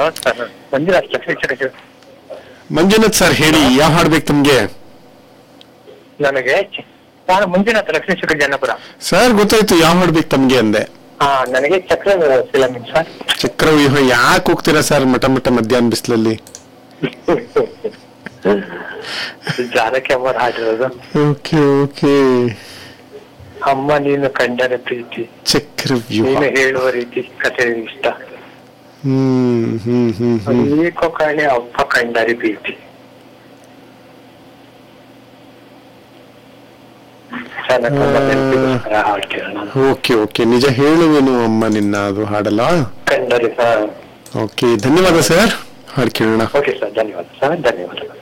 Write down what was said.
sir Manjunath Lakshmi Manjunath sir ಹೇಳಿ ಯಾವ ಹಾಡ್ ಬೇಕು ತಮ್ಗೆ ನನಗೆ ಚ- ನಾನು ಮಂಜುನಾಥ್ ಲಕ್ಷ್ಮೀ ಶುಕ್ರ ಜನಪುರ ಸರ್ ಗೊತ್ತಾಯ್ತು ಯಾವ ಹಾಡ್ ಬೇಕು ತಮ್ಗೆ ಅಂದೆ ಹಾ ನನಗೆ ಚಕ್ರ ಫಿಲಮ್ ಸರ್ ಚಕ್ರವ್ಯೂಹ ಯಾಕೆ ಹೋಗ್ತೀರಾ ಸರ್ ಮಠ ಮಠ ಮಧ್ಯಾಹ್ನ ಬಿಸಿಲಲ್ಲಿ ಜಾನಕಿ ಅಮ್ಮರ ಹಾಡಿರೋದು ಓಕೆ ಓಕೆ ಅಮ್ಮ ನೀನು ಕಂಡರೆ ಪ್ರೀತಿ ಚಕ್ರವ್ಯೂಹ ನೀನು ಹೇಳುವ ರೀತಿ ಕಥೆ ಇಷ್ಟ ಹ್ಮ್ ಹ್ಮ್ ಹ್ಮ್ ಹ್ಮ್ ಏಕೋ ಕಾಣೆ ಅಪ್ಪ ಕಂಡರೆ ಪ್ರೀತಿ ಜಾನಕಿ ಅಮ್ಮ ನೆನಪಿಗೋಸ್ಕರ ಹಾಡ್ತೀರ ನಾನು ಓಕೆ ಓಕೆ ನಿಜ ಹೇಳುವೆನು ಅಮ್ಮ ನಿನ್ನ ಅದು ಹಾಡಲ್ಲ ಕಂಡರೆ ಸರ್ ಓಕೆ ಧನ್ಯವಾದ ಸರ್ ಹಾಡು ಕೇಳೋಣ ಓಕೆ ಸರ್ ಧನ್ಯವಾದ ಸರ್ ಧನ್ಯವಾದ